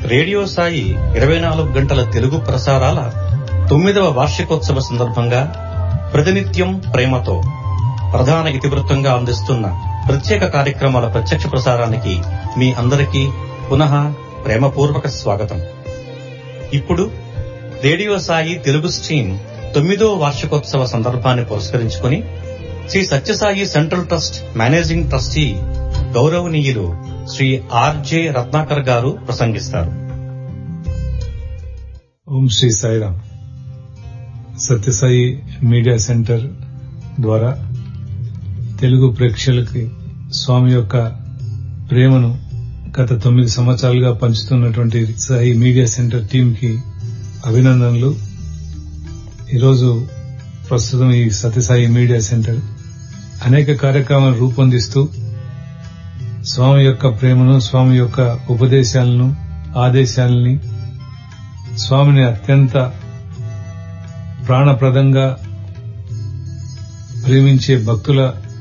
Radio Sai ఇరవై నాలుగు గంటల తెలుగు ప్రసారాల తొమ్మిదవ వార్షికోత్సవ సందర్భంగా ప్రతినిత్యం ప్రేమతో ప్రధాన ఇతివృత్తంగా అందిస్తున్న ప్రత్యేక కార్యక్రమాల ప్రత్యక్ష ప్రసారానికి మీ అందరికీ పునః ప్రేమపూర్వక స్వాగతం ఇప్పుడు రేడియో సాయి తెలుగు స్ట్రీమ్ తొమ్మిదో వార్షికోత్సవ సందర్భాన్ని పురస్కరించుకుని Shri Sathya Sai central trust managing trustee గౌరవనీయులు శ్రీ ఆర్జే రత్నాకర్ గారు ప్రసంగిస్తారు ఓం శ్రీ సాయిరామ్ సత్యసాయి మీడియా సెంటర్ ద్వారా తెలుగు ప్రేక్షకులకి స్వామి యొక్క ప్రేమను గత తొమ్మిది సంవత్సరాలుగా పంచుతున్నటువంటి సాయి మీడియా సెంటర్ టీం కి అభినందనలు ఈరోజు ప్రస్తుతం ఈ సత్యసాయి మీడియా సెంటర్ అనేక కార్యక్రమాలు రూపొందిస్తూ స్వామి యొక్క ప్రేమను స్వామి యొక్క ఉపదేశాలను ఆదేశాలని స్వామిని అత్యంత ప్రాణప్రదంగా ప్రేమించే భక్తుల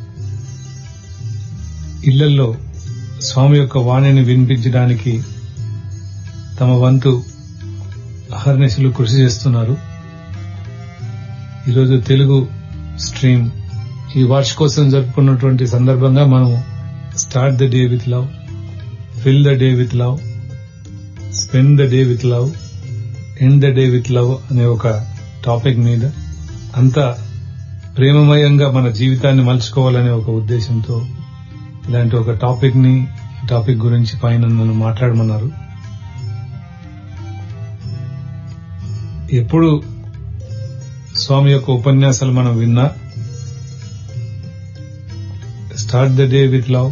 ఇళ్లలో స్వామి యొక్క వాణిని వినిపించడానికి తమ వంతు అహర్నిశలు కృషి చేస్తున్నారు ఈరోజు తెలుగు స్ట్రీమ్ ఈ వార్షికోత్సవం జరుపుకున్నటువంటి సందర్భంగా మనం start the day with love fill the day with love spend the day with love end the day with love అనే ఒక టాపిక్ మీద అంతా ప్రేమమయంగా మన జీవితాన్ని మలుచుకోవాలనే ఒక ఉద్దేశంతో ఇలాంటి ఒక టాపిక్ ని టాపిక్ గురించి పైన నన్ను మాట్లాడమన్నారు ఎప్పుడు స్వామి యొక్క ఉపన్యాసాలు మనం విన్నా start the day with love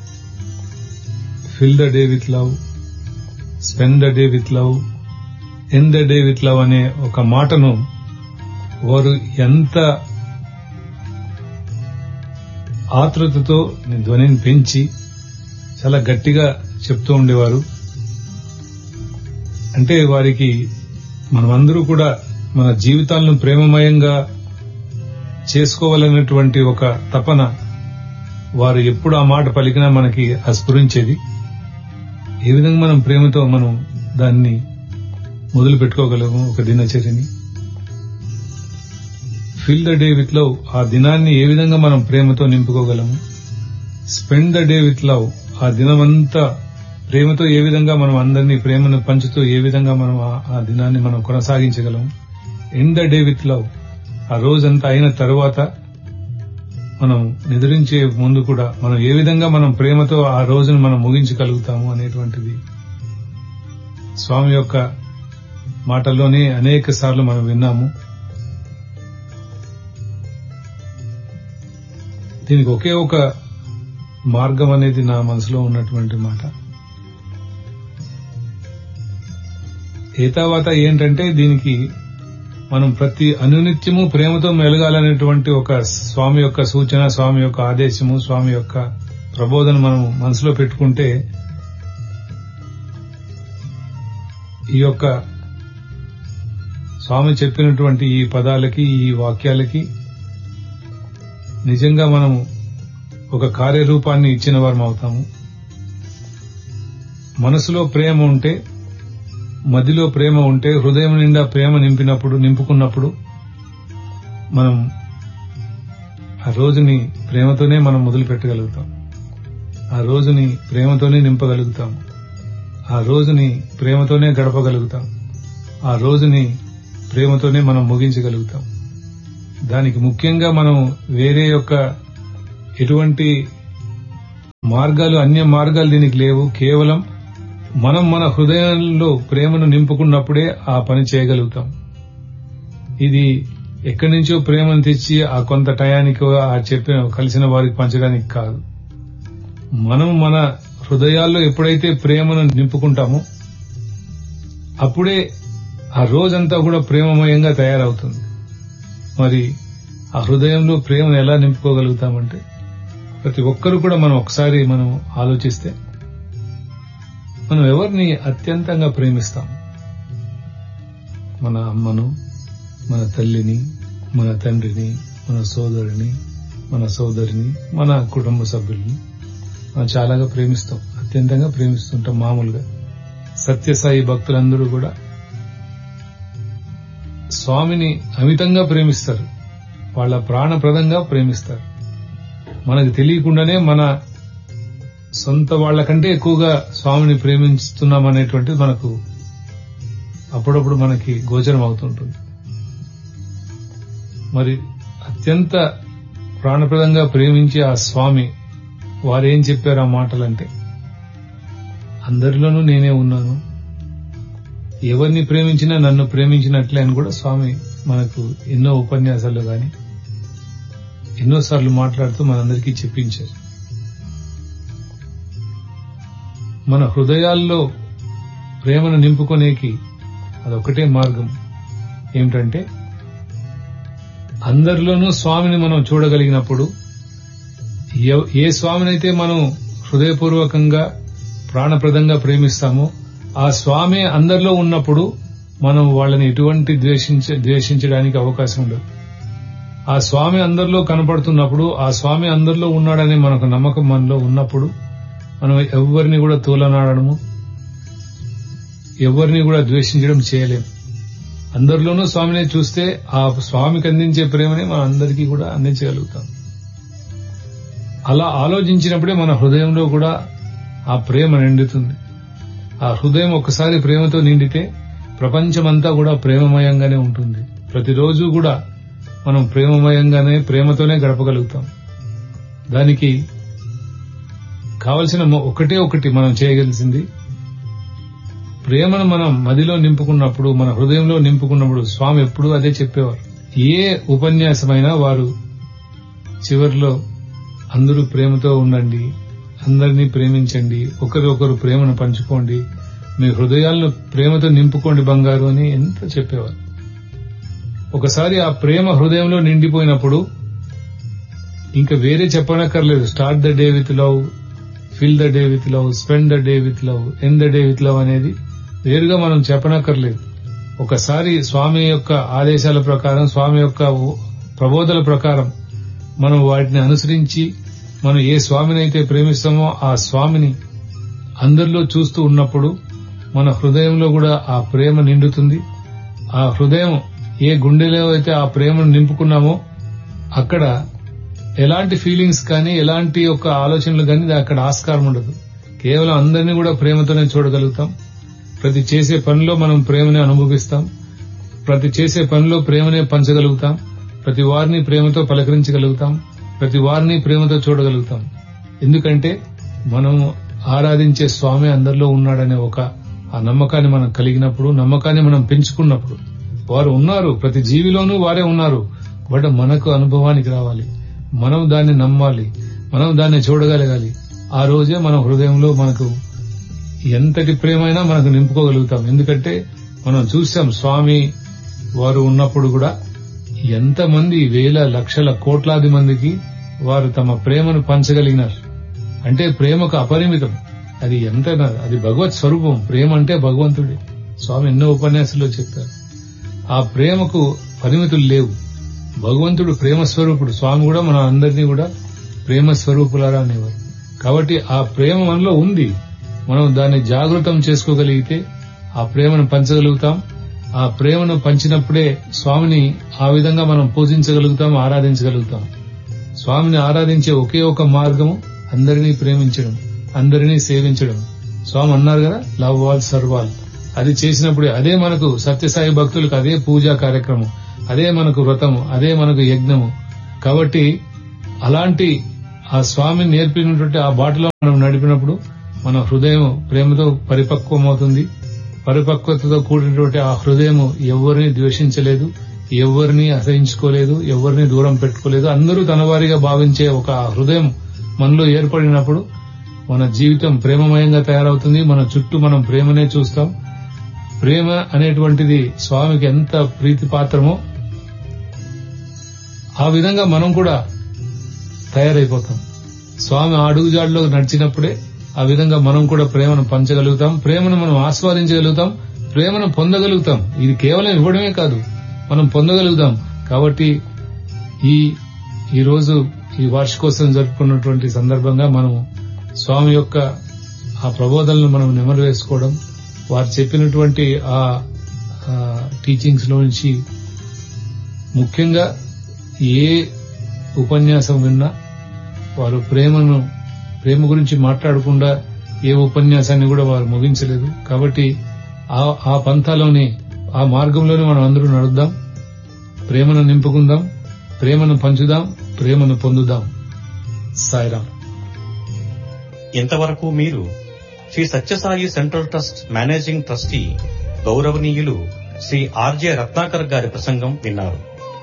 fill the day with love spend the day with love end the day with love అనే ఒక మాటను వారు ఎంత ఆతృతతో ధ్వనిని పెంచి చాలా గట్టిగా చెప్తూ ఉండేవారు అంటే వారికి మనమందరూ కూడా మన జీవితాలను ప్రేమమయంగా చేసుకోవాలన్నటువంటి ఒక తపన వారు ఎప్పుడు ఆ మాట పలికినా మనకి అస్ఫురించేది ఏ విధంగా మనం ప్రేమతో మనం దాన్ని మొదలు పెట్టుకోగలము ఒక దినచర్యని fill the day with love ఆ దినాన్ని ఏ విధంగా మనం ప్రేమతో నింపుకోగలము spend the day with love ఆ దినమంతా ప్రేమతో ఏ విధంగా మనం అందరినీ ప్రేమను పంచుతూ ఏ విధంగా మనం ఆ దినాన్ని మనం కొనసాగించగలము end the day with love ఆ రోజంతా అయిన తర్వాత మనం నిద్రించే ముందు కూడా మనం ఏ విధంగా మనం ప్రేమతో ఆ రోజును మనం ముగించగలుగుతాము అనేటువంటిది స్వామి యొక్క మాటల్లోనే అనేక సార్లు మనం విన్నాము దీనికి ఒకే ఒక మార్గం అనేది నా మనసులో ఉన్నటువంటి మాట ఏ తర్వాత ఏంటంటే దీనికి మనం ప్రతి అనునిత్యము ప్రేమతో మెలగాలనేటువంటి ఒక స్వామి యొక్క సూచన స్వామి యొక్క ఆదేశము స్వామి యొక్క ప్రబోధన మనం మనసులో పెట్టుకుంటే ఈ యొక్క స్వామి చెప్పినటువంటి ఈ పదాలకి ఈ వాక్యాలకి నిజంగా మనము ఒక కార్యరూపాన్ని ఇచ్చిన వారం అవుతాము మనసులో ప్రేమ ఉంటే మదిలో ప్రేమ ఉంటే హృదయం నిండా ప్రేమ నింపినప్పుడు నింపుకున్నప్పుడు మనం ఆ రోజుని ప్రేమతోనే మనం మొదలు పెట్టగలుగుతాం ఆ రోజుని ప్రేమతోనే నింపగలుగుతాం ఆ రోజుని ప్రేమతోనే గడపగలుగుతాం ఆ రోజుని ప్రేమతోనే మనం ముగించగలుగుతాం దానికి ముఖ్యంగా మనం వేరే యొక్క ఎటువంటి మార్గాలు అన్య మార్గాలు దీనికి లేవు కేవలం మనం మన హృదయంలో ప్రేమను నింపుకున్నప్పుడే ఆ పని చేయగలుగుతాం ఇది ఎక్కడి నుంచో ప్రేమను తెచ్చి ఆ కొంత టయానికి ఆ చెప్పిన కలిసిన వారికి పంచడానికి కాదు మనం మన హృదయాల్లో ఎప్పుడైతే ప్రేమను నింపుకుంటామో అప్పుడే ఆ రోజంతా కూడా ప్రేమమయంగా తయారవుతుంది మరి ఆ హృదయంలో ప్రేమను ఎలా నింపుకోగలుగుతామంటే ప్రతి ఒక్కరు కూడా మనం ఒకసారి మనం ఆలోచిస్తే మనం ఎవరిని అత్యంతంగా ప్రేమిస్తాం మన అమ్మను మన తల్లిని మన తండ్రిని మన సోదరుని మన సోదరిని మన కుటుంబ సభ్యుల్ని మనం చాలాగా ప్రేమిస్తాం అత్యంతంగా ప్రేమిస్తుంటాం మామూలుగా సత్యసాయి భక్తులందరూ కూడా స్వామిని అమితంగా ప్రేమిస్తారు వాళ్ళ ప్రాణప్రదంగా ప్రేమిస్తారు మనకు తెలియకుండానే మన సొంత వాళ్ళకంటే ఎక్కువగా స్వామిని ప్రేమిస్తున్నాం అనేటువంటిది మనకు అప్పుడప్పుడు మనకి గోచరం అవుతుంటుంది మరి అత్యంత ప్రాణప్రదంగా ప్రేమించే ఆ స్వామి వారేం చెప్పారు ఆ మాటలంటే అందరిలోనూ నేనే ఉన్నాను ఎవరిని ప్రేమించినా నన్ను ప్రేమించినట్లే అని కూడా స్వామి మనకు ఎన్నో ఉపన్యాసాల్లో గాని ఎన్నోసార్లు మాట్లాడుతూ మనందరికీ చెప్పించారు మన హృదయాల్లో ప్రేమను నింపుకునేకి అదొకటే మార్గం ఏమిటంటే అందరిలోనూ స్వామిని మనం చూడగలిగినప్పుడు ఎవ- ఏ స్వామినైతే మనం హృదయపూర్వకంగా ప్రాణప్రదంగా ప్రేమిస్తామో ఆ స్వామి అందరిలో ఉన్నప్పుడు మనం వాళ్ళని ఎటువంటి ద్వేషించ ద్వేషించడానికి అవకాశం ఉండదు ఆ స్వామి అందరిలో కనపడుతున్నప్పుడు ఆ స్వామి అందరిలో ఉన్నాడనే మనకు నమ్మకం మనలో ఉన్నప్పుడు మనం ఎవరిని కూడా తోలనాడము ఎవరిని కూడా ద్వేషించడం చేయలేం అందరిలోనూ స్వామిని చూస్తే ఆ స్వామికి అందించే ప్రేమని మనం అందరికీ కూడా అందించగలుగుతాం అలా ఆలోచించినప్పుడే మన హృదయంలో కూడా ఆ ప్రేమ నిండుతుంది ఆ హృదయం ఒకసారి ప్రేమతో నిండితే ప్రపంచమంతా కూడా ప్రేమమయంగానే ఉంటుంది ప్రతిరోజు కూడా మనం ప్రేమమయంగానే ప్రేమతోనే గడపగలుగుతాం దానికి కావలసిన మొ- ఒకటే ఒకటి మనం చేయగలిసింది ప్రేమను మనం మదిలో నింపుకున్నప్పుడు మన హృదయంలో నింపుకున్నప్పుడు స్వామి ఎప్పుడూ అదే చెప్పేవారు ఏ ఉపన్యాసమైనా వారు చివరిలో అందరూ ప్రేమతో ఉండండి అందరినీ ప్రేమించండి ఒకరి ఒకరు ప్రేమను పంచుకోండి మీ హృదయాలను ప్రేమతో నింపుకోండి బంగారు అని ఎంత చెప్పేవారు ఒకసారి ఆ ప్రేమ హృదయంలో నిండిపోయినప్పుడు ఇంకా వేరే చెప్పనక్కర్లేదు start the day with love fill the day with love spend the day with love end the day with love అనేది వేరుగా మనం చెప్పనక్కర్లేదు ఒకసారి స్వామి యొక్క ఆదేశాల ప్రకారం స్వామి యొక్క ప్రబోధల ప్రకారం మనం వాటిని అనుసరించి మనం ఏ స్వామినైతే ప్రేమిస్తామో ఆ స్వామిని అందరిలో చూస్తూ ఉన్నప్పుడు మన హృదయంలో కూడా ఆ ప్రేమ నిండుతుంది ఆ హృదయం ఏ గుండెలో అయితే ఆ ప్రేమను నింపుకున్నామో అక్కడ ఎలాంటి ఫీలింగ్స్ కానీ ఎలాంటి యొక్క ఆలోచనలు కానీ అక్కడ ఆస్కారం ఉండదు కేవలం అందరినీ కూడా ప్రేమతోనే చూడగలుగుతాం ప్రతి చేసే పనిలో మనం ప్రేమని అనుభవిస్తాం ప్రతి చేసే పనిలో ప్రేమనే పంచగలుగుతాం ప్రతి వారిని ప్రేమతో పలకరించగలుగుతాం ప్రతి వారిని ప్రేమతో చూడగలుగుతాం ఎందుకంటే మనం ఆరాధించే స్వామి అందరిలో ఉన్నాడనే ఒక ఆ నమ్మకాన్ని మనం కలిగినప్పుడు నమ్మకాన్ని మనం పెంచుకున్నప్పుడు వారు ఉన్నారు ప్రతి జీవిలోనూ వారే ఉన్నారు బట్ మనకు అనుభవానికి రావాలి మనం దాన్ని నమ్మాలి మనం దాన్ని చూడగలగాలి ఆ రోజే మన హృదయంలో మనకు ఎంతటి ప్రేమైనా మనకు నింపుకోగలుగుతాం ఎందుకంటే మనం చూసాం స్వామి వారు ఉన్నప్పుడు కూడా ఎంతమంది వేల లక్షల కోట్లాది మందికి వారు తమ ప్రేమను పంచగలిగినారు అంటే ప్రేమకు అపరిమితం అది ఎంత అది భగవత్ స్వరూపం ప్రేమ అంటే భగవంతుడే స్వామి ఎన్నో ఉపన్యాసాల్లో చెప్పారు ఆ ప్రేమకు పరిమితులు లేవు భగవంతుడు ప్రేమ స్వరూపుడు స్వామి కూడా మన అందరినీ కూడా ప్రేమ స్వరూపులారా అనేవారు కాబట్టి ఆ ప్రేమ మనలో ఉంది మనం దాన్ని జాగృతం చేసుకోగలిగితే ఆ ప్రేమను పంచగలుగుతాం ఆ ప్రేమను పంచినప్పుడే స్వామిని ఆ విధంగా మనం పూజించగలుగుతాం ఆరాధించగలుగుతాం స్వామిని ఆరాధించే ఒకే ఒక మార్గము అందరినీ ప్రేమించడం అందరినీ సేవించడం స్వామి అన్నారు కదా లవ్ వాల్ సర్వాల్ అది చేసినప్పుడే అదే మనకు సత్యసాయి భక్తులకు అదే పూజా కార్యక్రమం అదే మనకు వ్రతము అదే మనకు యజ్ఞము కాబట్టి అలాంటి ఆ స్వామిని నేర్పినటువంటి ఆ బాటలో మనం నడిపినప్పుడు మన హృదయం ప్రేమతో పరిపక్వమవుతుంది పరిపక్వతతో కూడినటువంటి ఆ హృదయం ఎవరిని ద్వేషించలేదు ఎవరిని అసహించుకోలేదు ఎవరిని దూరం పెట్టుకోలేదు అందరూ తన వారిగా భావించే ఒక హృదయం మనలో ఏర్పడినప్పుడు మన జీవితం ప్రేమమయంగా తయారవుతుంది మన చుట్టూ మనం ప్రేమనే చూస్తాం ప్రేమ అనేటువంటిది స్వామికి ఎంత ప్రీతిపాత్రమో ఆ విధంగా మనం కూడా తయారైపోతాం స్వామి అడుగుజాడులో నడిచినప్పుడే ఆ విధంగా మనం కూడా ప్రేమను పంచగలుగుతాం ప్రేమను మనం ఆస్వాదించగలుగుతాం ప్రేమను పొందగలుగుతాం ఇది కేవలం ఇవ్వడమే కాదు మనం పొందగలుగుతాం కాబట్టి ఈ ఈ రోజు ఈ వార్షికోత్సవం జరుపుకున్నటువంటి సందర్భంగా మనం స్వామి యొక్క ఆ ప్రబోధనలు మనం నెమరు వేసుకోవడం వారు చెప్పినటువంటి ఆ టీచింగ్స్ లో నుంచి ముఖ్యంగా ఏ ఉపన్యాసం విన్నా వారు ప్రేమను ప్రేమ గురించి మాట్లాడకుండా ఏ ఉపన్యాసాన్ని కూడా వారు ముగించలేదు కాబట్టి ఆ- ఆ పంథాలోనే ఆ మార్గంలోనే మనం అందరూ నడుద్దాం ప్రేమను నింపుకుందాం ప్రేమను పంచుదాం ప్రేమను పొందుదాం సాయిరాం ఇంతవరకు మీరు Shri Sathya Sai central trust managing trustee గౌరవనీయులు శ్రీ ఆర్జే రత్నాకర్ గారి ప్రసంగం విన్నారు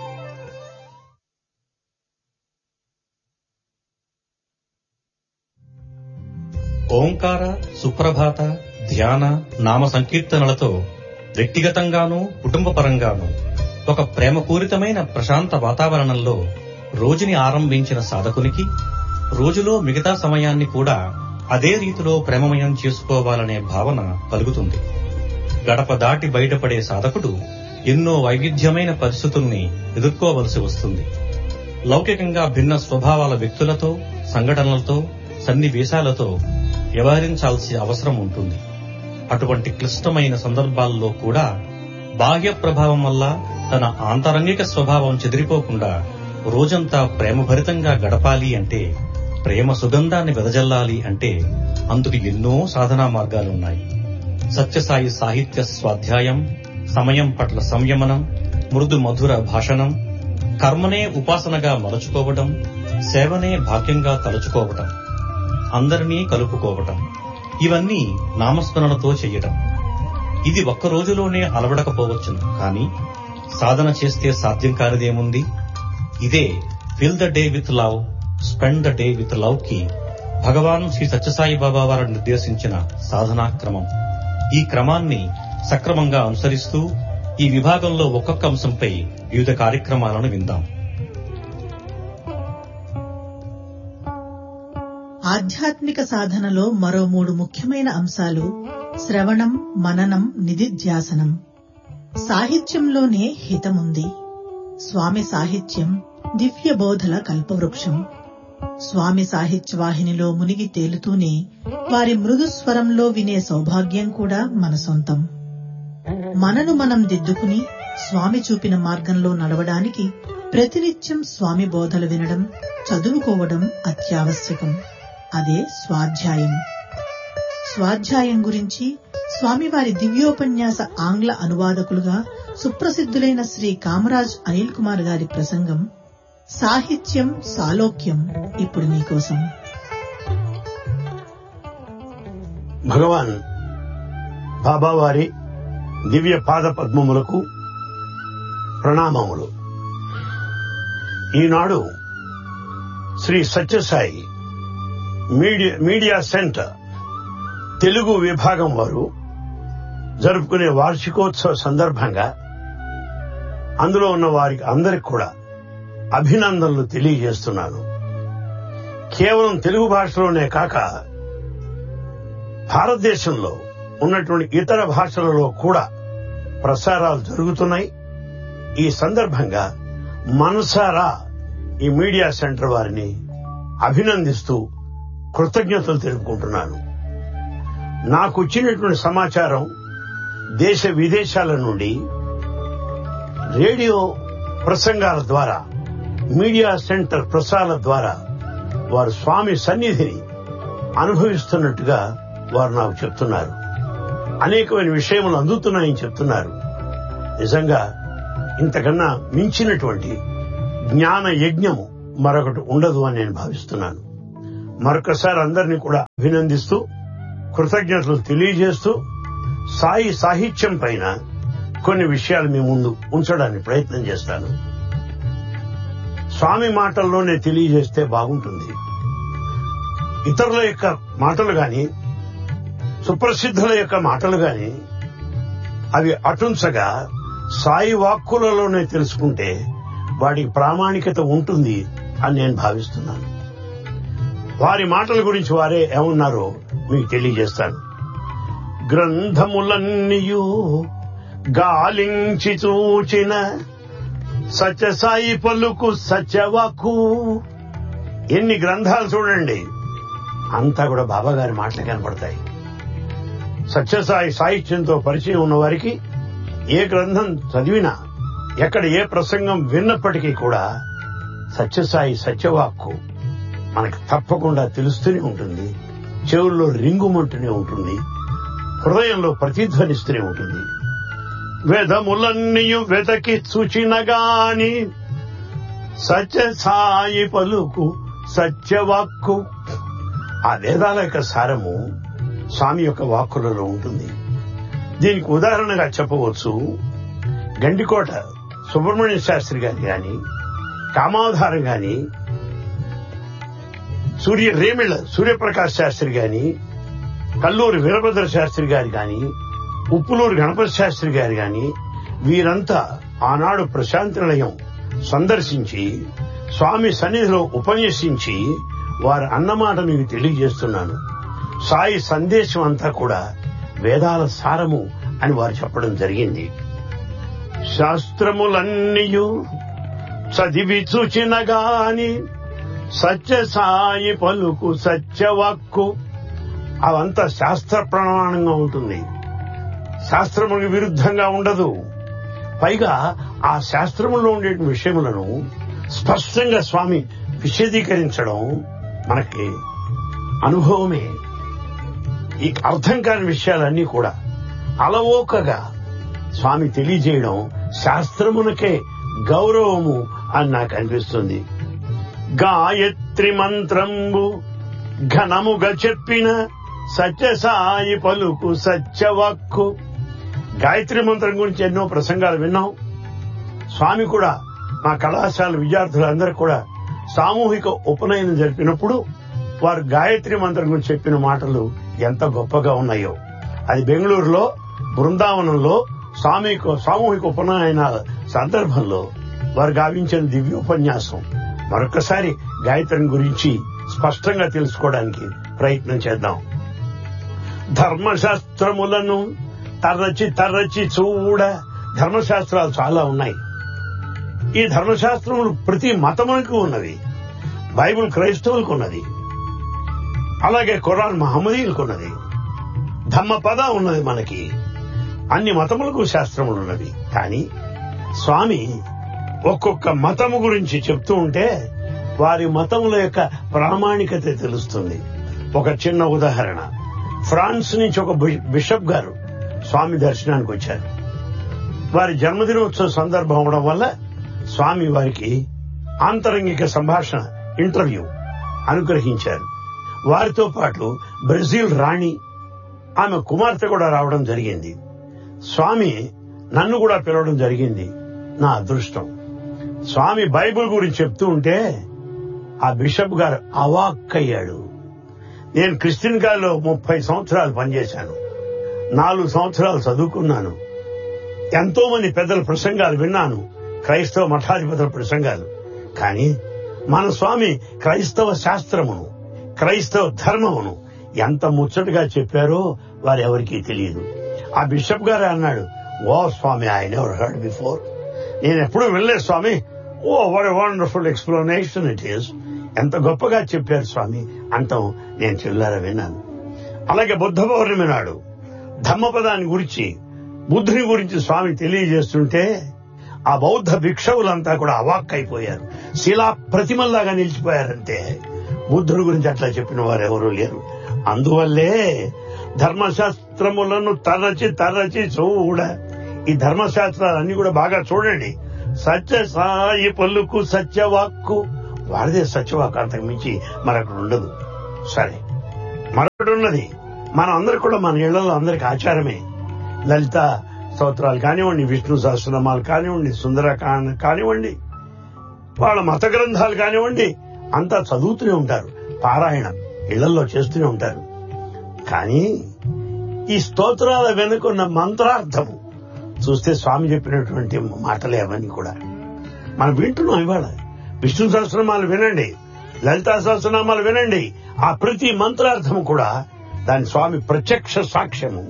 ఓంకార సుప్రభాత ధ్యాన నామ సంకీర్తనలతో వ్యక్తిగతంగానూ కుటుంబ పరంగానూ ఒక ప్రేమపూరితమైన ప్రశాంత వాతావరణంలో రోజుని ఆరంభించిన సాధకునికి రోజులో మిగతా సమయాన్ని కూడా అదే రీతిలో ప్రేమమయం చేసుకోవాలనే భావన కలుగుతుంది గడప దాటి బయటపడే సాధకుడు ఎన్నో వైవిధ్యమైన పరిస్థితుల్ని ఎదుర్కోవలసి వస్తుంది లౌకికంగా భిన్న స్వభావాల వ్యక్తులతో సంఘటనలతో సన్నివేశాలతో వ్యవహరించాల్సిన అవసరం ఉంటుంది అటువంటి క్లిష్టమైన సందర్భాల్లో కూడా బాహ్య ప్రభావం వల్ల తన ఆంతరంగిక స్వభావం చెదిరిపోకుండా రోజంతా ప్రేమభరితంగా గడపాలి అంటే ప్రేమ సుగంధాన్ని వెదజల్లాలి అంటే అందుకు ఎన్నో సాధనా మార్గాలున్నాయి సత్యసాయి సాహిత్య స్వాధ్యాయం సమయం పట్ల సంయమనం మృదు మధుర భాషణం కర్మనే ఉపాసనగా మలుచుకోవటం సేవనే భాగ్యంగా తలుచుకోవటం అందరినీ కలుపుకోవటం ఇవన్నీ నామస్మరణతో చెయ్యటం ఇది ఒక్క రోజులోనే అలవడకపోవచ్చును కానీ సాధన చేస్తే సాధ్యం కానిదేముంది ఇదే fill the day with love spend the day with love కి భగవాన్ శ్రీ సత్యసాయి బాబా వారు నిర్దేశించిన సాధనా క్రమం ఈ క్రమాన్ని సక్రమంగా అనుసరిస్తూ ఈ విభాగంలో ఒక్కొక్క అంశంపై వివిధ కార్యక్రమాలను విందాం ఆధ్యాత్మిక సాధనలో మరో మూడు ముఖ్యమైన అంశాలు శ్రవణం మననం నిధిధ్యాసనం సాహిత్యంలోనే హితముంది స్వామి సాహిత్యం దివ్య బోధల కల్పవృక్షం స్వామి సాహిత్యవాహినిలో మునిగి తేలుతూనే వారి మృదు స్వరంలో వినే సౌభాగ్యం కూడా మన సొంతం మనను మనం దిద్దుకుని స్వామి చూపిన మార్గంలో నడవడానికి ప్రతినిత్యం స్వామి బోధలు వినడం చదువుకోవడం అత్యావశ్యకం అదే స్వాధ్యాయం స్వాధ్యాయం గురించి స్వామివారి దివ్యోపన్యాస ఆంగ్ల అనువాదకులుగా సుప్రసిద్ధులైన శ్రీ కామరాజ్ అనిల్ కుమార్ గారి ప్రసంగం సాహిత్యం సాలోక్యం ఇప్పుడు మీకోసం భగవాన్ బాబావారి దివ్య పాద పద్మములకు ప్రణామములు ఈనాడు Shri Sathya Sai media media centre Telugu విభాగం వారు జరుపుకునే వార్షికోత్సవ సందర్భంగా అందులో ఉన్న వారికి అందరికి కూడా అభినందనలు తెలియజేస్తున్నాను కేవలం తెలుగు భాషలోనే కాక భారతదేశంలో ఉన్నటువంటి ఇతర భాషలలో కూడా ప్రసారాలు జరుగుతున్నాయి ఈ సందర్భంగా మనసారా ఈ మీడియా సెంటర్ వారిని అభినందిస్తూ కృతజ్ఞతలు తెలుపుకుంటున్నాను నాకు వచ్చినటువంటి సమాచారం దేశ విదేశాల నుండి రేడియో ప్రసంగాల ద్వారా మీడియా సెంటర్ ప్రసారాల ద్వారా వారు స్వామి సన్నిధిని అనుభవిస్తున్నట్టుగా వారు నాకు చెప్తున్నారు అనేకమైన విషయములు అందుతున్నాయని చెప్తున్నారు నిజంగా ఇంతకన్నా మించినటువంటి జ్ఞాన యజ్ఞము మరొకటి ఉండదు అని నేను భావిస్తున్నాను మరొకసారి అందరినీ కూడా అభినందిస్తూ కృతజ్ఞతలు తెలియజేస్తూ సాయి సాహిత్యం పైన కొన్ని విషయాలు మీ ముందు ఉంచడానికి ప్రయత్నం చేస్తాను స్వామి మాటల్లోనే తెలియజేస్తే బాగుంటుంది ఇతరుల యొక్క మాటలు గాని సుప్రసిద్ధుల యొక్క మాటలు గాని అవి అటుంచగా సాయి వాక్కులలోనే తెలుసుకుంటే వాటికి ప్రామాణికత ఉంటుంది అని నేను భావిస్తున్నాను వారి మాటల గురించి వారే ఏమన్నారో మీకు తెలియజేస్తాను గ్రంథములన్నీయు గాలించి చూచిన సత్యసాయి పలుకు సత్యవాకు ఎన్ని గ్రంథాలు చూడండి అంతా కూడా బాబా గారి మాటలు కనపడతాయి సత్యసాయి సాహిత్యంతో పరిచయం ఉన్న వారికి ఏ గ్రంథం చదివినా ఎక్కడ ఏ ప్రసంగం విన్నప్పటికీ కూడా సత్యసాయి సత్యవాక్కు మనకు తప్పకుండా తెలుస్తూనే ఉంటుంది చెవుల్లో రింగుమంటూనే ఉంటుంది హృదయంలో ప్రతిధ్వనిస్తూనే ఉంటుంది వేదములన్నీయు వెతకి చూచినగాని సత్య సాయి పలుకు సత్యవాక్కు ఆ వేదాల యొక్క సారము స్వామి యొక్క వాక్కులలో ఉంటుంది దీనికి ఉదాహరణగా చెప్పవచ్చు గండికోట సుబ్రహ్మణ్య శాస్త్రి గారి గాని కామాధారం గాని సూర్య రేమిళ్ళ సూర్యప్రకాష్ శాస్త్రి గాని కల్లూరి వీరభద్ర శాస్త్రి గారి గాని ఉప్పులూరు గణపతి శాస్త్రి గారి గాని వీరంతా ఆనాడు ప్రశాంతి నిలయం సందర్శించి స్వామి సన్నిధిలో ఉపన్యసించి వారి అన్నమాట మీకు తెలియజేస్తున్నాను సాయి సందేశం అంతా కూడా వేదాల సారము అని వారు చెప్పడం జరిగింది శాస్త్రములన్నీయు చదివి చూచిన గాని సత్య సాయి పలుకు సత్యవాక్కు అవంతా శాస్త్ర ప్రమాణంగా ఉంటుంది శాస్త్రములకు విరుద్ధంగా ఉండదు పైగా ఆ శాస్త్రములో ఉండే విషయములను స్పష్టంగా స్వామి విశదీకరించడం మనకి అనుభవమే ఈ అర్థం కాని విషయాలన్నీ కూడా అలవోకగా స్వామి తెలియజేయడం శాస్త్రమునకే గౌరవము అని నాకు అనిపిస్తుంది గాయత్రి మంత్రంబు ఘనముగా చెప్పిన సత్యసాయి పలుకు సత్యవాక్కు గాయత్రి మంత్రం గురించి ఎన్నో ప్రసంగాలు విన్నాం స్వామి కూడా మా కళాశాల విద్యార్థులందరూ కూడా సామూహిక ఉపనయనం జరిపినప్పుడు వారు గాయత్రి మంత్రం గురించి చెప్పిన మాటలు ఎంత గొప్పగా ఉన్నాయో అది బెంగళూరులో బృందావనంలో సామూహిక సామూహిక ఉపనయనాల సందర్భంలో వారు గావించిన దివ్యోపన్యాసం మరొకసారి గాయత్రిని గురించి స్పష్టంగా తెలుసుకోవడానికి ప్రయత్నం చేద్దాం ధర్మశాస్త్రములను తరచి తరచి చూడ ధర్మశాస్త్రాలు చాలా ఉన్నాయి ఈ ధర్మశాస్త్రములు ప్రతి మతములకు ఉన్నవి బైబిల్ క్రైస్తవులకు ఉన్నది అలాగే ఖురాన్ మహమ్మదీయులకు ఉన్నది ధమ్మపద ఉన్నది మనకి అన్ని మతములకు శాస్త్రములు ఉన్నవి కానీ స్వామి ఒక్కొక్క మతము గురించి చెప్తూ ఉంటే వారి మతముల యొక్క ప్రామాణికత తెలుస్తుంది ఒక చిన్న ఉదాహరణ ఫ్రాన్స్ నుంచి ఒక బి- బిషప్ గారు స్వామి దర్శనానికి వచ్చారు వారి జన్మదినోత్సవ సందర్భం అవడం వల్ల స్వామి వారికి ఆంతరంగిక సంభాషణ ఇంటర్వ్యూ అనుగ్రహించారు వారితో పాటు బ్రెజిల్ రాణి ఆమె కుమార్తె కూడా రావడం జరిగింది స్వామి నన్ను కూడా పిలవడం జరిగింది నా అదృష్టం స్వామి బైబిల్ గురించి చెప్తూ ఉంటే ఆ బిషప్ గారు అవాక్కయ్యాడు నేను క్రిస్టియన్ గారిలో ముప్పై సంవత్సరాలు పనిచేశాను నాలుగు సంవత్సరాలు చదువుకున్నాను ఎంతో మంది పెద్దల ప్రసంగాలు విన్నాను క్రైస్తవ మఠాధిపతుల ప్రసంగాలు కానీ మన స్వామి క్రైస్తవ శాస్త్రమును క్రైస్తవ ధర్మమును ఎంత ముచ్చటగా చెప్పారో వారెవరికీ తెలియదు ఆ బిషప్ గారే అన్నాడు oh Swami I never heard before నేను ఎప్పుడూ వినలేదు Swami oh what wonderful explanation it is ఎంత గొప్పగా చెప్పారు స్వామి అంతం నేను చెల్లారా విన్నాను అలాగే బుద్ధ పౌర్ణమి నాడు ధమ్మపదాన్ని గురించి బుద్ధుని గురించి స్వామి తెలియజేస్తుంటే ఆ బౌద్ధ భిక్షవులంతా కూడా అవాక్కైపోయారు శిలా ప్రతిమల్లాగా నిలిచిపోయారంటే బుద్ధుడి గురించి అట్లా చెప్పిన వారు ఎవరూ లేరు అందువల్లే ధర్మశాస్త్రములను తరచి తరచి చూడ ఈ ధర్మశాస్త్రాలన్నీ కూడా బాగా చూడండి సత్య సాయి పలుకు సత్యవాక్కు వారిదే సత్యవాక్కు అంతకు మించి మరొకటి ఉండదు సరే మరొకటి ఉన్నది మనం అందరు కూడా మన ఇళ్లలో అందరికి ఆచారమే లలిత స్తోత్రాలు కానివ్వండి విష్ణు సహస్రనామాలు కానివ్వండి సుందరకాండ కానివ్వండి వాళ్ళ మత గ్రంథాలు కానివ్వండి అంతా చదువుతూనే ఉంటారు పారాయణం ఇళ్లలో చేస్తూనే ఉంటారు కానీ ఈ స్తోత్రాల వెనుకున్న మంత్రార్థము చూస్తే స్వామి చెప్పినటువంటి మాటలే అవన్నీ కూడా మనం వింటున్నాం ఇవాళ విష్ణు సహస్రనామాలు వినండి లలితా సహస్రనామాలు వినండి ఆ ప్రతి మంత్రార్థము కూడా దాని స్వామి ప్రత్యక్ష సాక్ష్యము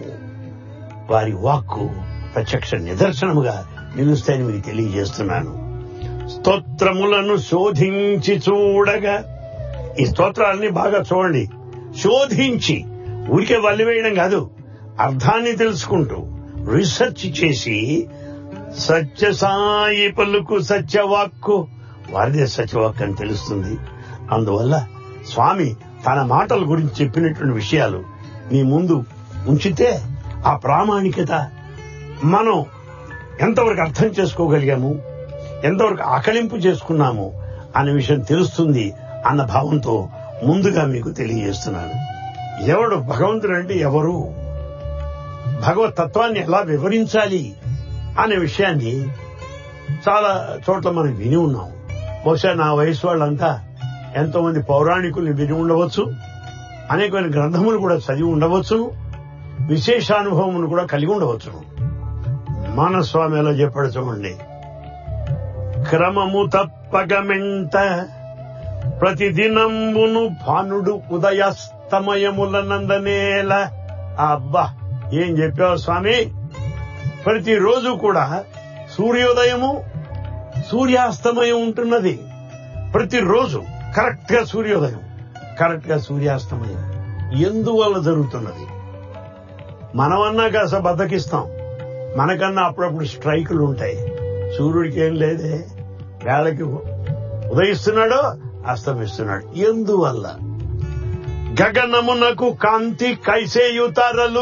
వారి వాక్కు ప్రత్యక్ష నిదర్శనముగా నిలుస్తాయని మీకు తెలియజేస్తున్నాను స్తోత్రములను శోధించి చూడగా ఈ స్తోత్రాలని బాగా చూడండి శోధించి ఊరికే వల్లి వేయడం కాదు అర్థాన్ని తెలుసుకుంటూ రీసెర్చ్ చేసి సత్యసాయి పలుకు సత్యవాక్కు వారిదే సత్యవాక్కు అని తెలుస్తుంది అందువల్ల స్వామి తన మాటల గురించి చెప్పినటువంటి విషయాలు మీ ముందు ఉంచితే ఆ ప్రామాణికత మనం ఎంతవరకు అర్థం చేసుకోగలిగాము ఎంతవరకు ఆకలింపు చేసుకున్నాము అనే విషయం తెలుస్తుంది అన్న భావంతో ముందుగా మీకు తెలియజేస్తున్నాను ఎవడు భగవంతుడు అంటే ఎవరు భగవత్ తత్వాన్ని ఎలా వివరించాలి అనే విషయాన్ని చాలా చోట్ల మనం విని ఉన్నాం బహుశా నా వయసు వాళ్ళంతా ఎంతో మంది పౌరాణికుల్ని విని ఉండవచ్చు అనేకమైన గ్రంథములు కూడా చదివి ఉండవచ్చు విశేషానుభవమును కూడా కలిగి ఉండవచ్చు మానస్వామి ఎలా చెప్పాడు చూడండి క్రమము తప్పగమెంత ప్రతిదినంబును భానుడు ఉదయాస్తమయముల నందనేల అబ్బా ఏం చెప్పావు స్వామి ప్రతిరోజు కూడా సూర్యోదయము సూర్యాస్తమయం ఉంటున్నది ప్రతిరోజు కరెక్ట్ గా సూర్యోదయం కరెక్ట్ గా సూర్యాస్తమయం ఎందువల్ల జరుగుతున్నది మనమన్నా కాస్త బద్దకిస్తాం మనకన్నా అప్పుడప్పుడు స్ట్రైకులు ఉంటాయి సూర్యుడికి ఏం లేదే వేళకి ఉదయిస్తున్నాడు అస్తమిస్తున్నాడు ఎందువల్ల గగనమునకు కాంతి కైసేయుతరలు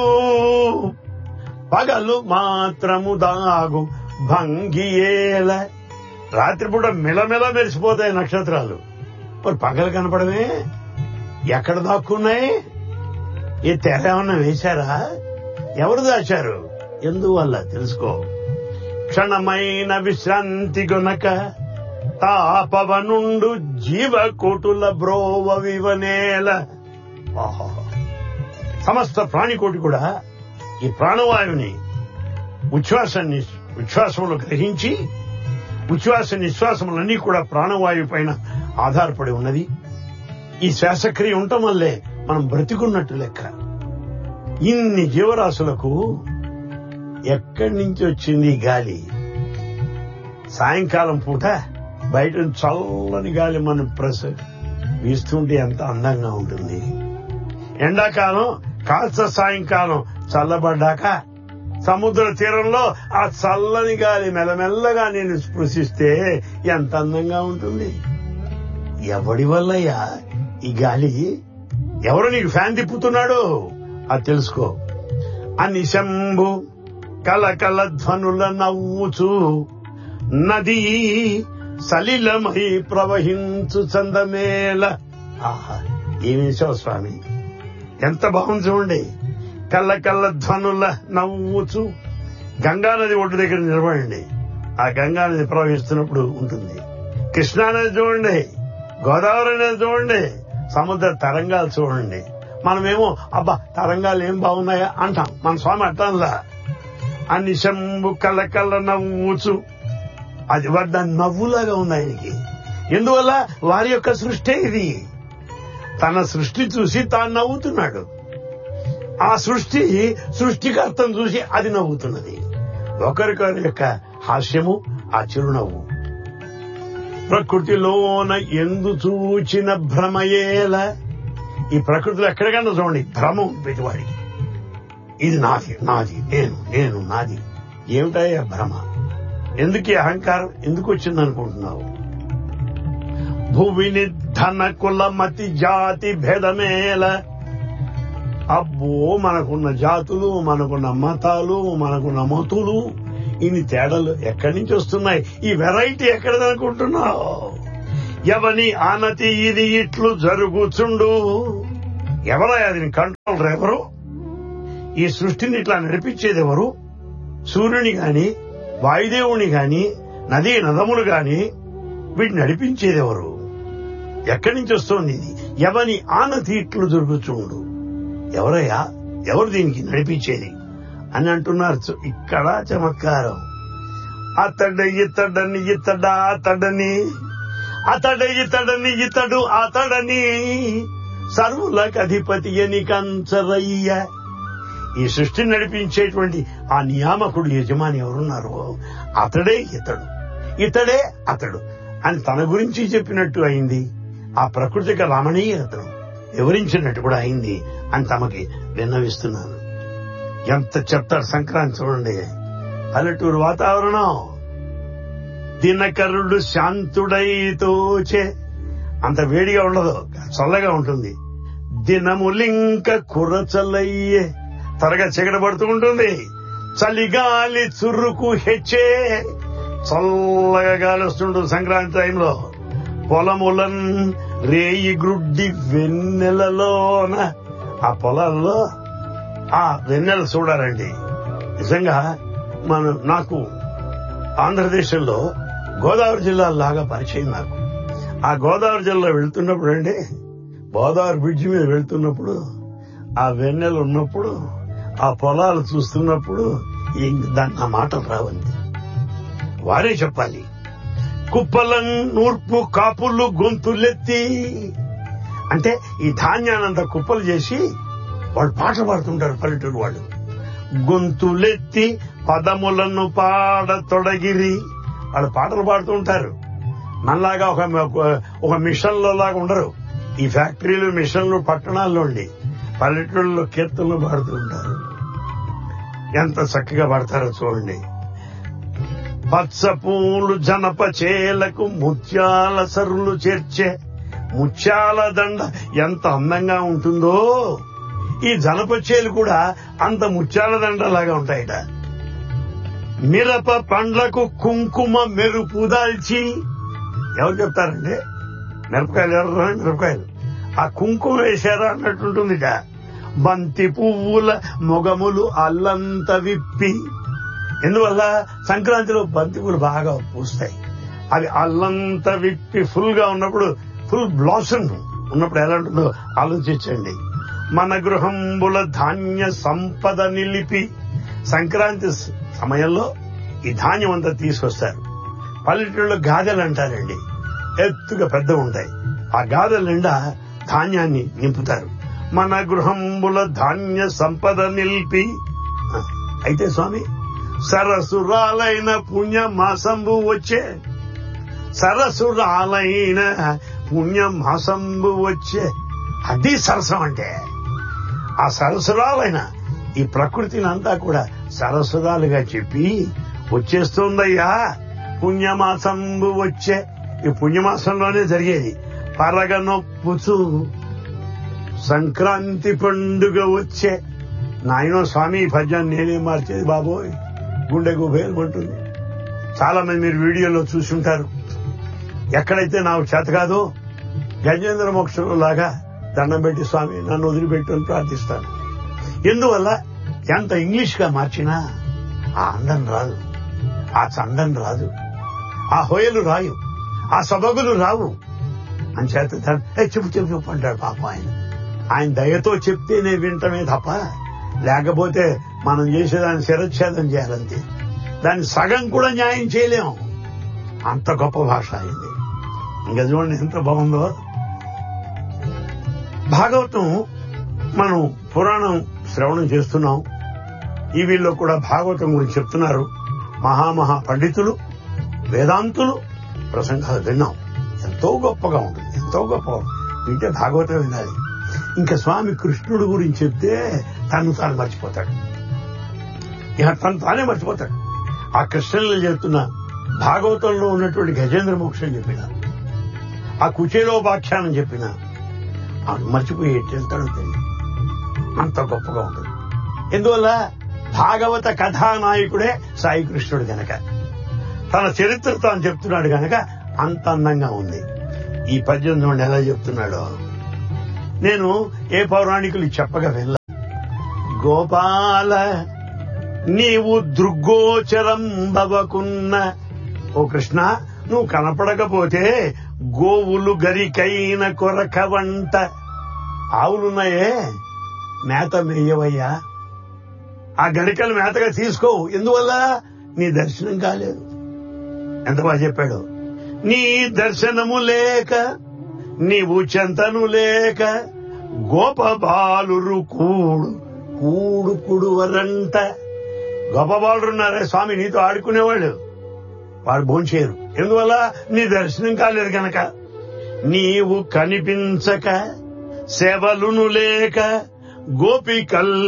పగలు మాత్రము దాగు భంగియేల రాత్రిపూట మిలమిల మెరిసిపోతాయి నక్షత్రాలు మరి పగలు కనపడమే ఎక్కడ దాక్కున్నాయి ఈ తెర ఏమన్నా వేశారా ఎవరు దాచారు ఎందువల్ల తెలుసుకో క్షణమైన విశ్రాంతి గొనక తాపవనుండు జీవకోటుల బ్రోవ వివనేల ఆహా. సమస్త ప్రాణికోటి కూడా ఈ ప్రాణవాయువుని ఉచ్ఛ్వాసాన్ని ఉచ్ఛ్వాసములు గ్రహించి ఉచ్ఛ్వాస నిశ్వాసములన్నీ కూడా ప్రాణవాయువు పైన ఆధారపడి ఉన్నది ఈ శ్వాసక్రియ ఉండటం వల్లే మనం బ్రతికున్నట్టు లెక్క ఇన్ని జీవరాశులకు ఎక్కడి నుంచి వచ్చింది ఈ గాలి సాయంకాలం పూట బయట నుంచి చల్లని గాలి మనం ప్రెస్ వీస్తుంటే ఎంత అందంగా ఉంటుంది ఎండాకాలం కాస్త సాయంకాలం చల్లబడ్డాక సముద్ర తీరంలో ఆ చల్లని గాలి మెల్లమెల్లగా నేను స్పృశిస్తే ఎంత అందంగా ఉంటుంది ఎవడి వల్లయ్యా ఈ గాలి ఎవరు నీకు ఫ్యాన్ తిప్పుతున్నాడు అది తెలుసుకో అని శంభు కలకల ధ్వనుల నవ్వుచు నది సలిలమై ప్రవహించు చందమేల ఆహా ఏమేశావు స్వామి ఎంత బాగుంది చూడండి కళ్ళ కళ్ళ ధ్వనుల నవ్వుచు గంగా నది ఒడ్డు దగ్గర నిలబడండి ఆ గంగా నది ప్రవహిస్తున్నప్పుడు ఉంటుంది కృష్ణానది చూడండి గోదావరి నది చూడండి సముద్ర తరంగాలు చూడండి మనమేమో అబ్బా తరంగాలు ఏం బాగున్నాయా అంటాం మన స్వామి అట్టంలా అన్ని శంభు కళ్ళ కళ్ళ నవ్వుచు అది వాడు దాని నవ్వులాగా ఉంది ఆయనకి ఎందువల్ల వారి యొక్క సృష్టి ఇది తన సృష్టి చూసి తాను నవ్వుతున్నాడు ఆ సృష్టి సృష్టికర్తను చూసి అది నవ్వుతున్నది ఒకరికొకరి యొక్క హాస్యము ఆ చిరునవ్వు ప్రకృతిలోన ఎందు చూచిన భ్రమయేల ఈ ప్రకృతిలో ఎక్కడికన్నా చూడండి భ్రమ ఉంటుంది వాడికి ఇది నాది నాది నేను నేను నాది ఏమిటయ్యా భ్రమ ఎందుకు ఈ అహంకారం ఎందుకు వచ్చింది అనుకుంటున్నావు భూమిని ధన కుల మతి జాతి భేదమేల అబ్బో మనకున్న జాతులు మనకున్న మతాలు మనకున్న మతులు ఇన్ని తేడాలు ఎక్కడి నుంచి వస్తున్నాయి ఈ వెరైటీ ఎక్కడదనుకుంటున్నావు ఎవని ఆనతి ఇది ఇట్లు జరుగుచుండు ఎవరయ్యా దీని కంట్రోలర్ ఎవరు ఈ సృష్టిని ఇట్లా నడిపించేది ఎవరు సూర్యుని గాని వాయుదేవుని గాని నదీ నదములు గాని వీటిని నడిపించేది ఎవరు ఎక్కడి నుంచి వస్తోంది ఇది ఎవని ఆనతి ఇట్లు జరుగుచుండు ఎవరయ్యా ఎవరు దీనికి నడిపించేది అని అంటున్నారు చు- ఇక్కడ చమత్కారం అతడ ఇతడని ఇతడ అతడని అతడ ఇతడని ఇతడు అతడని సర్వులకు అధిపతి అని కంచరయ్య ఈ సృష్టిని నడిపించేటువంటి ఆ నియామకుడు యజమాని ఎవరున్నారో అతడే ఇతడు ఇతడే అతడు అని తన గురించి చెప్పినట్టు అయింది ఆ ప్రకృతిక రమణీయతను వివరించినట్టు కూడా అయింది అని తమకి విన్నవిస్తున్నాను ఎంత చెప్తారు సంక్రాంతి చూడండి పల్లెటూరు వాతావరణం దినకరుడు శాంతుడై తోచే అంత వేడిగా ఉండదు చల్లగా ఉంటుంది దినములింక కురచలయ్యే త్వరగా చీకట పడుతూ ఉంటుంది చలిగాలి చురుకు హెచ్చే చల్లగా గాలి వస్తుంటుంది సంక్రాంతి టైంలో పొలములన్ రేయి గ్రుడ్డి వెన్నెలలోన ఆ పొలాల్లో ఆ వెన్నెల చూడాలండి నిజంగా మన నాకు ఆంధ్రదేశంలో గోదావరి జిల్లా లాగా పరిచయం నాకు ఆ గోదావరి జిల్లా వెళ్తున్నప్పుడు అండి గోదావరి బ్రిడ్జ్ మీద వెళ్తున్నప్పుడు ఆ వెన్నెలు ఉన్నప్పుడు ఆ పొలాలు చూస్తున్నప్పుడు ఇంక దాన్ని ఆ మాటలు రావండి వారే చెప్పాలి కుప్పలం నూర్పు కాపులు గొంతులెత్తి అంటే ఈ ధాన్యానంత కుప్పలు చేసి వాళ్ళు పాటలు పాడుతుంటారు పల్లెటూరు వాళ్ళు గొంతులెత్తి పదములను పాడ తొడగిరి వాళ్ళు పాటలు పాడుతూ ఉంటారు మనలాగా ఒక ఒక మిషన్లో లాగా ఉండరు ఈ ఫ్యాక్టరీలు మిషన్లు పట్టణాల్లో ఉండి పల్లెటూళ్ళలో కీర్తనలు పాడుతూ ఉంటారు ఎంత చక్కగా పాడతారో చూడండి పచ్చ పూలు జనప చేలకు ముత్యాల సరులు చేర్చే ముత్యాల దండ ఎంత అందంగా ఉంటుందో ఈ జనపచేలు కూడా అంత ముత్యాల దండలాగా ఉంటాయట మిరప పండ్లకు కుంకుమ మెరుపు దాల్చి ఎవరు చెప్తారండి మిరపకాయలు ఎర్ర మిరపకాయలు ఆ కుంకుమ వేశారా అన్నట్టుంటుందిట బంతి పువ్వుల మొగములు అల్లంత విప్పి ఎందువల్ల సంక్రాంతిలో బంతి పువ్వులు బాగా పూస్తాయి అవి అల్లంత విప్పి ఫుల్ గా ఉన్నప్పుడు ఫుల్ బ్లాసమ్ ఉన్నప్పుడు ఎలా ఉంటుందో ఆలోచించండి మన గృహంబుల ధాన్య సంపద నిలిపి సంక్రాంతి స- సమయంలో ఈ ధాన్యం అంతా తీసుకొస్తారు పల్లెటూళ్ళలో గాదెలు అంటారండి ఎత్తుగా పెద్ద ఉంటాయి ఆ గాదెల నిండా ధాన్యాన్ని నింపుతారు మన గృహంబుల ధాన్య సంపద నిలిపి ఆ, అయితే స్వామి సరసురాలైన పుణ్య మాసంబు వచ్చే సరసురాలైన పుణ్య మాసంబు వచ్చే అది సరసం అంటే ఆ సరసురాలైన ఈ ప్రకృతిని అంతా కూడా సరసురాలుగా చెప్పి వచ్చేస్తుందయ్యా పుణ్యమాసంబు వచ్చే ఈ పుణ్యమాసంలోనే జరిగేది పరగనొప్పుచు సంక్రాంతి పండుగ వచ్చే నాయనో స్వామి ఈ పద్యాన్ని నేనే మార్చేది బాబోయ్ గుండెకు భయమంటుంది చాలా మంది మీరు వీడియోలో చూసుంటారు ఎక్కడైతే నాకు చేత కాదో గజేంద్ర మోక్షంలో లాగా దండం పెట్టి స్వామి నన్ను వదిలిపెట్టు అని ప్రార్థిస్తాను ఎందువల్ల ఎంత ఇంగ్లీష్ గా మార్చినా ఆ అందం రాదు ఆ చందం రాదు ఆ హోయలు రాయు ఆ సబగులు రావు అని చేత దాన్ని, "ఏ, చెప్పు చెప్పు చెప్పు అంటాడు పాప ఆయన ఆయన దయతో చెప్తేనే వింటమే తప్ప లేకపోతే మనం చేసేదాన్ని శిరచ్ఛేదం చేయాలంతే దాన్ని సగం కూడా న్యాయం చేయలేము అంత గొప్ప భాష అయింది ఇంకా చూడండి ఎంత బాగుందో భాగవతం మనం పురాణం శ్రవణం చేస్తున్నాం ఈ వీళ్ళు కూడా భాగవతం గురించి చెప్తున్నారు మహామహా పండితులు వేదాంతులు ప్రసంగాలు విన్నాం ఎంతో గొప్పగా ఉంటుంది ఎంతో గొప్పగా ఉంటుంది. వింటే భాగవతం వినాలి ఇంకా స్వామి కృష్ణుడు గురించి చెప్తే తను తాను మర్చిపోతాడు ఇక తను తానే మర్చిపోతాడు ఆ కృష్ణులు చెప్తున్న భాగవతంలో ఉన్నటువంటి గజేంద్ర మోక్షం చెప్పిన ఆ కుచేలోపాఖ్యానం చెప్పిన ఆ మర్చిపోయి ఎటు వెళ్తాడో తెలియదు అంత గొప్పగా ఉంటుంది ఎందువల్ల భాగవత కథానాయకుడే సాయి కృష్ణుడు గనక తన చరిత్ర తాను చెప్తున్నాడు గనక అంత అందంగా ఉంది ఈ పద్యం చూడండి ఎలా చెప్తున్నాడో నేను ఏ పౌరాణికులు చెప్పగా వెళ్ళ గోపాల నీవు దృగ్గోచరం భవకున్న ఓ కృష్ణ నువ్వు కనపడకపోతే గోవులు గరికైన కొరక వంట ఆవులున్నాయే మేత మేయవయ్యా ఆ గరికలు మేతగా తీసుకో ఎందువల్ల నీ దర్శనం కాలేదు ఎంత బాగా చెప్పాడు నీ దర్శనము లేక నీవు చెంతను లేక గోప బాలురు కూడు కూడు కుడువరంట గొప్ప బాలురు ఉన్నారే స్వామి నీతో ఆడుకునేవాళ్ళు వాడు భోంచేయరు ఎందువల్ల నీ దర్శనం కాలేదు గనక నీవు కనిపించక సేవలును లేక గోపికల్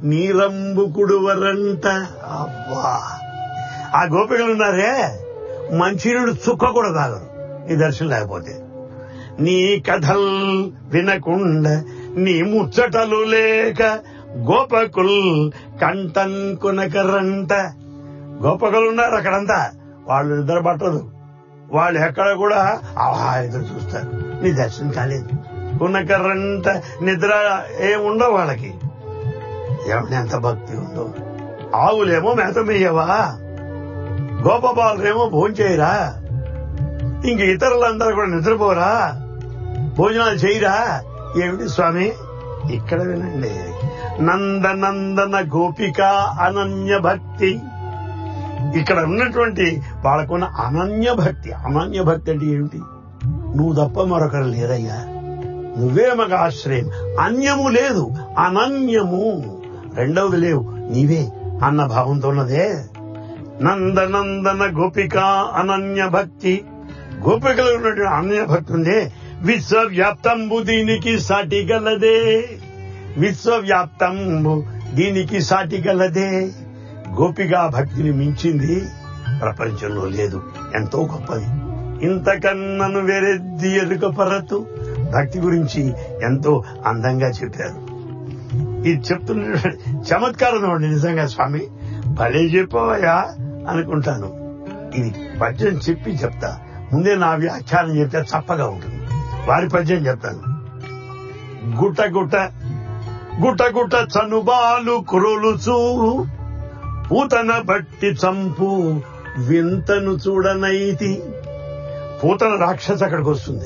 నీరంబు కుడువరంట అబ్బా ఆ గోపికలు ఉన్నారే మంచినీడు చుక్క కూడా తాగరు నీ దర్శనం లేకపోతే నీ కథల్ వినకుండా నీ ముచ్చటలు లేక గోపకుల్ కంటన్ కొనకరంట గోపకులు ఉన్నారు అక్కడంతా వాళ్ళు నిద్ర పట్టదు వాళ్ళు ఎక్కడ కూడా ఆహా ఎదురు చూస్తారు నీ దర్శనం కాలేదు కొనకరంట నిద్ర ఏముండవు వాళ్ళకి ఏమన్నా ఎంత భక్తి ఉందో ఆవులేమో మేత మేయవా గోపబాలురేమో భోంచేయరా ఇంక ఇతరులందరూ కూడా నిద్రపోరా భోజనాలు చేయరా ఏమిటి స్వామి ఇక్కడ వినండి నందనందన గోపిక అనన్య భక్తి ఇక్కడ ఉన్నటువంటి వాళ్ళకున్న అనన్య భక్తి అనన్య భక్తి అంటే ఏమిటి నువ్వు తప్ప మరొకరు లేరయ్యా నువ్వే మగ ఆశ్రయం అన్యము లేదు అనన్యము రెండవది లేవు నీవే అన్న భావంతో ఉన్నదే నందనందన గోపిక అనన్య భక్తి గోపికలు ఉన్నటువంటి అనన్య భక్తి ఉందే విశ్వవ్యాప్తంబు దీనికి సాటి గలదే విశ్వవ్యాప్తంబు దీనికి సాటి గలదే గోపిగా భక్తిని మించింది ప్రపంచంలో లేదు ఎంతో గొప్పది ఇంతకన్నను వేరెద్ది ఎరుక పరతు భక్తి గురించి ఎంతో అందంగా చెప్పారు ఇది చెప్తున్న చమత్కారం చూడండి నిజంగా స్వామి భలే చెప్పవయ్యా అనుకుంటాను ఇది పద్యం చెప్పి చెప్తా ముందే నా వ్యాఖ్యానం చెప్తే చప్పగా ఉంటుంది వారి పద్యం చెప్తాను గుట్ట గుట్ట గుట్ట గుట్ట చనుబాలు కురులుచూ పూతన బట్టి చంపు వింతను చూడనైతి పూతన రాక్షస అక్కడికి వస్తుంది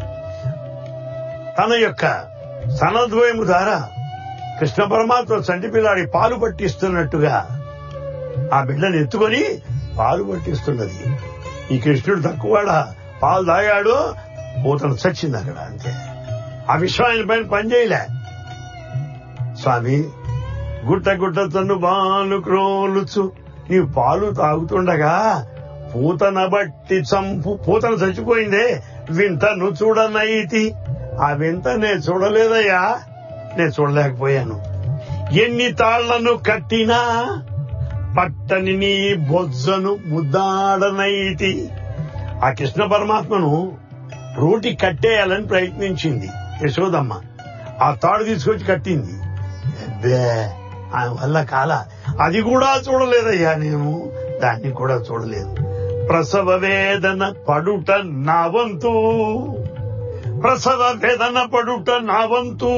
తన యొక్క సనద్వయము ద్వారా కృష్ణ పరమాత్మ చంటి పిల్లాడి పాలు పట్టిస్తున్నట్టుగా ఆ బిడ్డను ఎత్తుకొని పాలు పట్టిస్తున్నది ఈ కృష్ణుడు తక్కువడా పాలు తాగాడు పూతను చచ్చింది అక్కడ అంతే ఆ విషయం ఆయన పైన పనిచేయలే స్వామి గుట్ట గుట్ట తన్ను బాలు క్రోలుచు నీవు పాలు తాగుతుండగా పూతన బట్టి చంపు పూతన చచ్చిపోయిందే వింతను చూడనైతి ఆ వింత నేను చూడలేదయ్యా నేను చూడలేకపోయాను ఎన్ని తాళ్లను కట్టినా పట్టని నీ బొజ్జను ముద్దాడనైతి ఆ కృష్ణ పరమాత్మను రోటి కట్టేయాలని ప్రయత్నించింది యశోదమ్మ ఆ తాడు తీసుకొచ్చి కట్టింది అబ్బే ఆయన వల్ల కాల అది కూడా చూడలేదయ్యా నేను దాన్ని కూడా చూడలేదు ప్రసవ వేదన పడుట నా వంతు ప్రసవ వేదన పడుట నా వంతు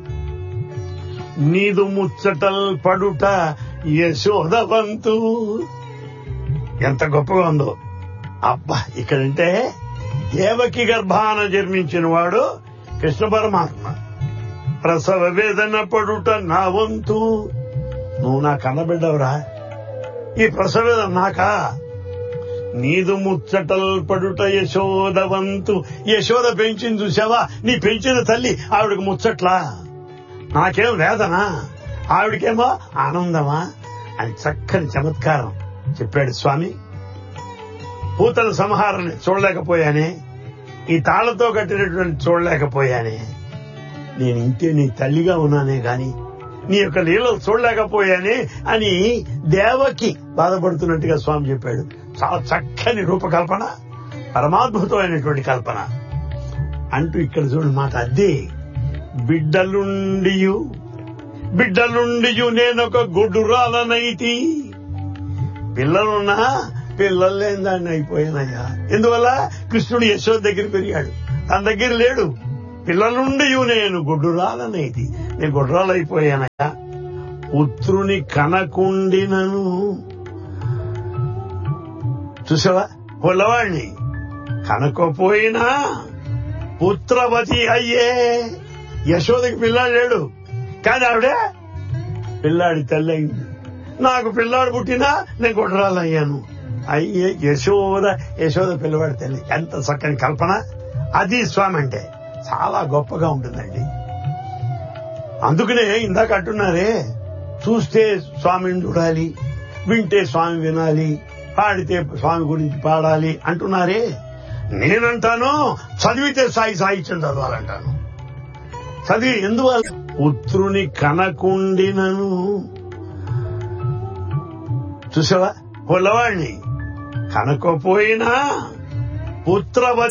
నీదు ముచ్చటల్ పడుట యశోద వంతు ఎంత గొప్పగా ఉందో అబ్బా ఇక్కడంటే దేవకి గర్భాన జన్మించిన వాడు కృష్ణ పరమాత్మ ప్రసవ వేదన పడుట నా వంతు నువ్వు నా కన్నబిడ్డవరా ఈ ప్రసవ వేదన నాకా నీదు ముచ్చటల్ పడుట యశోద వంతు యశోద పెంచింది చూసావా నీ పెంచిన తల్లి ఆవిడకి ముచ్చట్లా నాకేం వేదనా ఆవిడకేమో ఆనందమా అని చక్కని చమత్కారం చెప్పాడు స్వామి పూతల సంహారాన్ని చూడలేకపోయానే ఈ తాళ్లతో కట్టినటువంటి చూడలేకపోయానే నేను ఇంతే నీ తల్లిగా ఉన్నానే గాని నీ యొక్క లీలలు చూడలేకపోయానే అని దేవకి బాధపడుతున్నట్టుగా స్వామి చెప్పాడు చాలా చక్కని రూపకల్పన పరమాద్భుతమైనటువంటి కల్పన అంటూ ఇక్కడ చూడండి మాట అదే బిడ్డలుండియు బిడ్డలుండియు నేనొక గుడ్డురాలనైతి పిల్లలున్నా పిల్లలు లేని దాన్ని అయిపోయానయ్యా ఎందువల్ల కృష్ణుడు యశోద దగ్గర పెరిగాడు తన దగ్గర లేడు పిల్లలుండి నేను గుడ్డురాలనేది నేను గుడ్రాలైపోయానయ్యా పుత్రుని కనకుండినను చూసావా పొల్లవాణ్ణి కనకపోయినా పుత్రవతి అయ్యే యశోదకి పిల్లాడు లేడు కానీ ఆవిడే పిల్లాడి తల్లి అయింది నాకు పిల్లాడు పుట్టినా నేను గుడ్రాలయ్యాను అయ్యే యశోద యశోద పిల్లవాడి తల్లి ఎంత చక్కని కల్పన అది స్వామి అంటే చాలా గొప్పగా ఉంటుందండి అందుకనే ఇందాక అంటున్నారే చూస్తే స్వామిని చూడాలి వింటే స్వామి వినాలి పాడితే స్వామి గురించి పాడాలి అంటున్నారే నేనంటాను చదివితే సాయి సాహిత్యం చదవాలంటాను చదివి ఎందువల్ల పుత్రుని కనకుండినను చూసావా పొలవాణ్ణి కనకపోయినా పుత్రవ